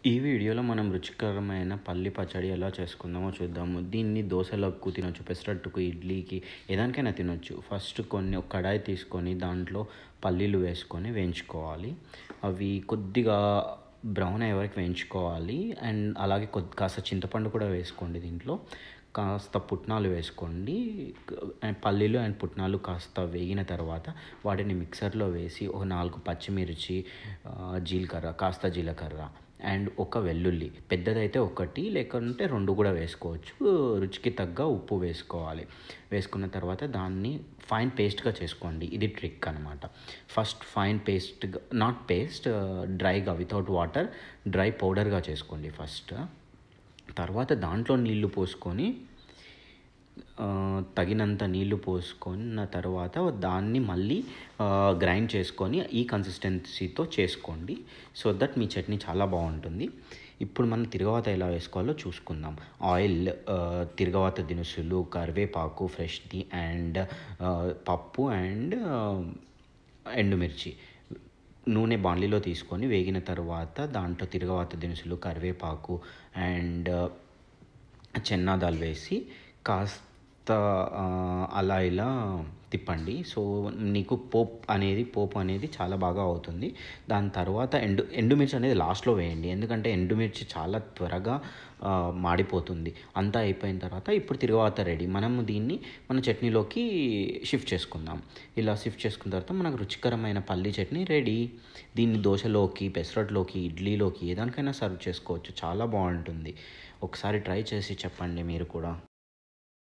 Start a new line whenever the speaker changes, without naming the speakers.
ఈ వీడియోలో మనం రుచికరమైన పల్లి పచ్చడి ఎలా చేసుకుందామో చూద్దాము దీన్ని దోశలకు తినొచ్చు పెసరట్టుకు ఇడ్లీకి ఏదానికైనా తినొచ్చు ఫస్ట్ కొన్ని ఒక కడాయి తీసుకొని దాంట్లో పల్లీలు వేసుకొని వేయించుకోవాలి అవి కొద్దిగా బ్రౌన్ అయ్యే వరకు వేయించుకోవాలి అండ్ అలాగే కొద్ది కాస్త చింతపండు కూడా వేసుకోండి దీంట్లో కాస్త పుట్నాలు వేసుకోండి అండ్ పల్లీలు అండ్ పుట్నాలు కాస్త వేగిన తర్వాత వాటిని మిక్సర్లో వేసి ఒక నాలుగు పచ్చిమిర్చి ఆ, జీలకర్ర కాస్త జీలకర్ర అండ్ ఒక వెల్లుల్లి పెద్దదైతే ఒకటి లేకుంటే రెండు కూడా వేసుకోవచ్చు రుచికి తగ్గ ఉప్పు వేసుకోవాలి వేసుకున్న తర్వాత దాన్ని ఫైన్ పేస్ట్గా చేసుకోండి ఇది ట్రిక్ అనమాట first fine paste not paste డ్రైగా వితౌట్ వాటర్ డ్రై పౌడర్గా చేసుకోండి ఫస్ట్ తర్వాత దాంట్లో నీళ్లు పోసుకొని ఆ, తగినంత నీళ్లు పోసుకున్న తర్వాత దాన్ని మళ్ళీ గ్రైండ్ చేసుకొని ఈ కన్సిస్టెన్సీతో చేసుకోండి సో దట్ మీ చట్నీ చాలా బాగుంటుంది ఇప్పుడు మనం తిరగవాత ఎలా వేసుకోవాలో చూసుకుందాం ఆయిల్ ఆ, తిరగవాత దినుసులు కరివేపాకు ఫ్రెష్ది అండ్ ఆ, పప్పు అండ్ ఆ, ఎండుమిర్చి నూనె బాండ్లీలో తీసుకొని వేగిన తర్వాత దాంట్లో తిరగవాత దినుసులు కరివేపాకు అండ్ చెన్నాదాలు వేసి కాస్త ఆ, అలా ఇలా తిప్పండి సో నీకు పోప్ అనేది పోపు అనేది చాలా బాగా అవుతుంది దాని తర్వాత ఎండు ఎండుమిర్చి అనేది లాస్ట్లో వేయండి ఎందుకంటే ఎండుమిర్చి చాలా త్వరగా ఆ, మాడిపోతుంది అంతా అయిపోయిన తర్వాత ఇప్పుడు తిరగవాత రెడీ మనం దీన్ని మన చట్నీలోకి షిఫ్ట్ చేసుకుందాం ఇలా షిఫ్ట్ చేసుకున్న తర్వాత మనకు రుచికరమైన పల్లి చట్నీ రెడీ దీన్ని దోశలోకి పెసరట్లోకి ఇడ్లీలోకి ఏదానికైనా సర్వ్ చేసుకోవచ్చు చాలా బాగుంటుంది ఒకసారి ట్రై చేసి చెప్పండి మీరు కూడా